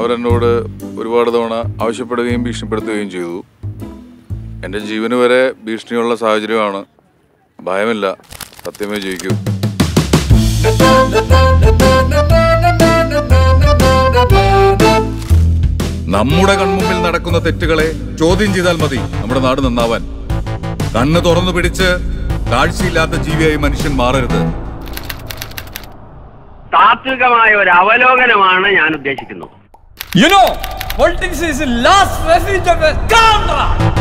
അവരെന്നോട് ഒരുപാട് തവണ ആവശ്യപ്പെടുകയും ഭീഷണിപ്പെടുത്തുകയും ചെയ്തു എൻ്റെ ജീവന് വരെ ഭീഷണിയുള്ള സാഹചര്യമാണ് ഭയമില്ല സത്യമേ ജയിക്കൂ നമ്മുടെ കൺമുമ്പിൽ നടക്കുന്ന തെറ്റുകളെ ചോദ്യം ചെയ്താൽ മതി നമ്മുടെ നാട് നന്നാവാൻ കണ്ണ് തുറന്നു പിടിച്ച് കാഴ്ചയില്ലാത്ത ജീവിയായി മനുഷ്യൻ മാറരുത് താത്വികമായ ഒരു അവലോകനമാണ് ഞാൻ ഉദ്ദേശിക്കുന്നത് You know, politics is the last refuge of a scoundrel.